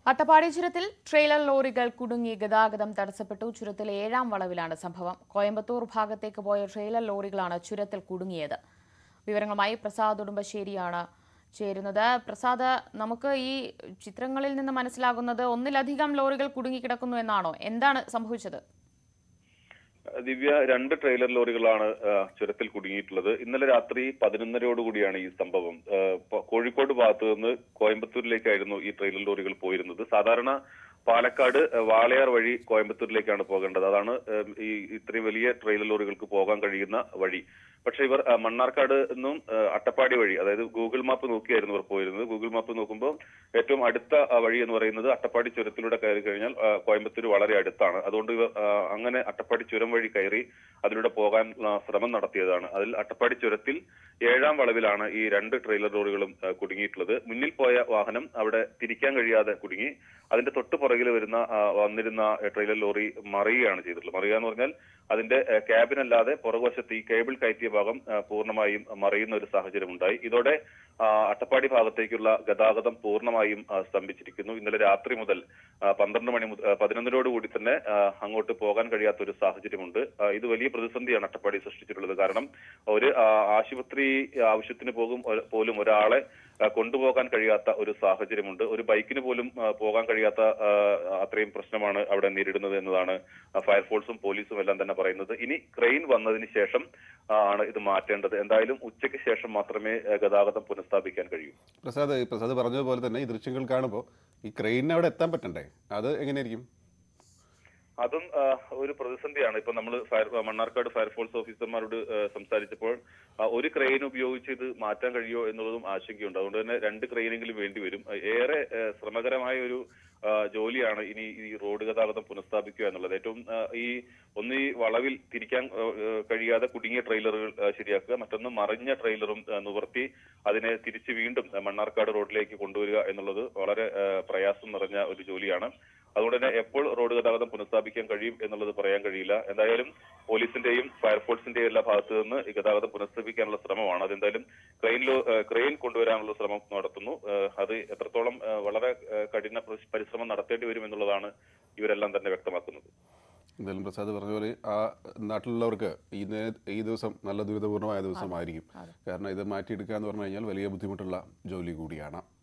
അട്ടപ്പാടി ചുരത്തിൽ ട്രെയിലർ ലോറികൾ കുടുങ്ങി ഗതാഗതം തടസ്സപ്പെട്ടു ചുരത്തിലെ ഏഴാം വളവിലാണ് സംഭവം കോയമ്പത്തൂർ ഭാഗത്തേക്ക് പോയ ട്രെയിലർ ലോറികളാണ് ചുരത്തിൽ കുടുങ്ങിയത് വിവരങ്ങളുമായി പ്രസാദ് ഉടുമ്പശ്ശേരിയാണ് ചേരുന്നത് പ്രസാദ് നമുക്ക് ഈ ചിത്രങ്ങളിൽ നിന്ന് മനസ്സിലാകുന്നത് ഒന്നിലധികം ലോറികൾ കുടുങ്ങിക്കിടക്കുന്നു എന്നാണോ എന്താണ് സംഭവിച്ചത് ദിവ്യ രണ്ട് ട്രെയിലർ ലോറികളാണ് ആ, ചുരത്തിൽ കുടുങ്ങിയിട്ടുള്ളത് ഇന്നലെ രാത്രി പതിനൊന്നരയോടുകൂടിയാണ് ഈ സംഭവം ആ, പ- കോഴിക്കോട് ഭാഗത്ത് നിന്ന് കോയമ്പത്തൂരിലേക്കായിരുന്നു ഈ ട്രെയിലർ ലോറികൾ പോയിരുന്നത് സാധാരണ പാലക്കാട് ആ, വാളയാർ വഴി കോയമ്പത്തൂരിലേക്കാണ് പോകേണ്ടത് അതാണ് ഉം, ഈ ഇത്രയും വലിയ ട്രെയിലർ ലോറികൾക്ക് പോകാൻ കഴിയുന്ന വഴി പക്ഷെ ഇവർ ആ, മണ്ണാർക്കാട് നിന്നും ആ, അട്ടപ്പാടി വഴി അതായത് ഗൂഗിൾ മാപ്പ് നോക്കിയായിരുന്നു ഇവർ പോയിരുന്നത് ഗൂഗിൾ മാപ്പ് നോക്കുമ്പോൾ ഏറ്റവും അടുത്ത ആ, വഴി എന്ന് പറയുന്നത് അട്ടപ്പാടി ചുരത്തിലൂടെ കയറി കഴിഞ്ഞാൽ ആ, കോയമ്പത്തൂർ വളരെ അടുത്താണ് അതുകൊണ്ട് ഇവർ ആ, അങ്ങനെ അട്ടപ്പാടി ചുരം വഴി കയറി അതിലൂടെ പോകാൻ ആ, ശ്രമം നടത്തിയതാണ് അതിൽ അട്ടപ്പാടി ചുരത്തിൽ ഏഴാം വളവിലാണ് ഈ രണ്ട് ട്രെയിലർ ലോറികളും ആ, കുടുങ്ങിയിട്ടുള്ളത് മുന്നിൽ പോയ വാഹനം അവിടെ തിരിക്കാൻ കഴിയാതെ കുടുങ്ങി അതിന്റെ തൊട്ട് പുറകിൽ വരുന്ന ആ, വന്നിരുന്ന ട്രെയിലർ ലോറി മറിയുകയാണ് ചെയ്തിട്ടുള്ളത് മറിയുക എന്ന് പറഞ്ഞാൽ അതിന്റെ ആ, ക്യാബിൻ അല്ലാതെ പുറകുവശത്ത് ഈ കേബിൾ കയറ്റിയ ഭാഗം ആ, പൂർണ്ണമായും മറിയുന്ന ഒരു സാഹചര്യം ഉണ്ടായി ഇതോടെ ആ, അട്ടപ്പാടി ഭാഗത്തേക്കുള്ള ഗതാഗതം പൂർണ്ണമായും ആ, സ്തംഭിച്ചിരിക്കുന്നു ഇന്നലെ രാത്രി മുതൽ ആ, പന്ത്രണ്ട് മണി മുതൽ പതിനൊന്നിനോട് കൂടി തന്നെ ആ, അങ്ങോട്ട് പോകാൻ കഴിയാത്ത ഒരു സാഹചര്യമുണ്ട് ആ, ഇത് വലിയ പ്രതിസന്ധിയാണ് അട്ടപ്പാടി സൃഷ്ടിച്ചിട്ടുള്ളത് കാരണം ഒരു ആ, ആശുപത്രി ആവശ്യത്തിന് പോകും ഒരു- പോലും ഒരാളെ ആ, കൊണ്ടുപോകാൻ കഴിയാത്ത ഒരു സാഹചര്യമുണ്ട് ഒരു ബൈക്കിന് പോലും ആ, പോകാൻ കഴിയാത്ത ആ, അത്രയും പ്രശ്നമാണ് അവിടെ നേരിടുന്നത് എന്നതാണ് ആ, ഫയർഫോഴ്സും പോലീസും എല്ലാം തന്നെ പറയുന്നത് ഇനി ക്രെയിൻ വന്നതിന് ശേഷം ആ, ആണ് ഇത് മാറ്റേണ്ടത് എന്തായാലും ഉച്ചയ്ക്ക് ശേഷം മാത്രമേ ആ, ഗതാഗതം പുനഃസ്ഥാപിക്കാൻ കഴിയൂ പ്രസാദ് പ്രസാദ് പറഞ്ഞതുപോലെ തന്നെ ഈ ദൃശ്യങ്ങൾ കാണുമ്പോൾ ഈ ക്രെയിനിന് അവിടെ എത്താൻ പറ്റണ്ടേ അത് എങ്ങനെയായിരിക്കും അതും ആ, ഒരു പ്രതിസന്ധിയാണ് ഇപ്പൊ നമ്മൾ ഫയർ മണ്ണാർക്കാട് ഫയർഫോഴ്സ് ഓഫീസർമാരോട് ആ, സംസാരിച്ചപ്പോൾ ആ, ഒരു ക്രെയിൻ ഉപയോഗിച്ച് ഇത് മാറ്റാൻ കഴിയുമോ എന്നുള്ളതും ആശങ്കയുണ്ട് അതുകൊണ്ട് തന്നെ രണ്ട് ക്രെയിനെങ്കിലും വേണ്ടി വരും ആ, ഏറെ ആ, ശ്രമകരമായ ഒരു ആ, ജോലിയാണ് ഇനി ഈ റോഡ് ഗതാഗതം പുനഃസ്ഥാപിക്കുക എന്നുള്ളത് ഏറ്റവും ആ, ഈ ഒന്ന് ഈ വളവിൽ തിരിക്കാൻ ആ, ആ, കഴിയാതെ കുടുങ്ങിയ ട്രെയിലറുകൾ ആ, ശരിയാക്കുക മറ്റൊന്ന് മറിഞ്ഞ ട്രെയിലറും ആ, നിവർത്തി അതിനെ തിരിച്ച് വീണ്ടും ആ, മണ്ണാർക്കാട് റോഡിലേക്ക് കൊണ്ടുവരിക എന്നുള്ളത് വളരെ ആ, പ്രയാസം നിറഞ്ഞ ഒരു ജോലിയാണ് അതുകൊണ്ട് തന്നെ എപ്പോൾ റോഡ് ഗതാഗതം പുനഃസ്ഥാപിക്കാൻ കഴിയും എന്നുള്ളത് പറയാൻ കഴിയില്ല എന്തായാലും പോലീസിന്റെയും ഫയർഫോഴ്സിന്റെയും എല്ലാ ഭാഗത്തു നിന്ന് ഈ ഗതാഗതം പുനഃസ്ഥാപിക്കാനുള്ള ശ്രമമാണ് അതെന്തായാലും ക്രെയിനിലോ ക്രെയിൻ കൊണ്ടുവരാനുള്ള ശ്രമം നടത്തുന്നു ഏഹ് അത് എത്രത്തോളം ഏഹ് വളരെ ഏഹ് കഠിന പരിശ്- പരിശ്രമം നടത്തേണ്ടി വരും എന്നുള്ളതാണ് ഇവരെല്ലാം തന്നെ വ്യക്തമാക്കുന്നത് എന്തായാലും പ്രസാദ് പറഞ്ഞ പോലെ ആ നാട്ടിലുള്ളവർക്ക് ഈ നേ- ഈ ദിവസം നല്ല ദുരിതപൂർണ്ണമായ ദിവസമായിരിക്കും കാരണം ഇത് മാറ്റിയെടുക്കുക എന്ന് പറഞ്ഞു കഴിഞ്ഞാൽ വലിയ ബുദ്ധിമുട്ടുള്ള ജോലി കൂടിയാണ്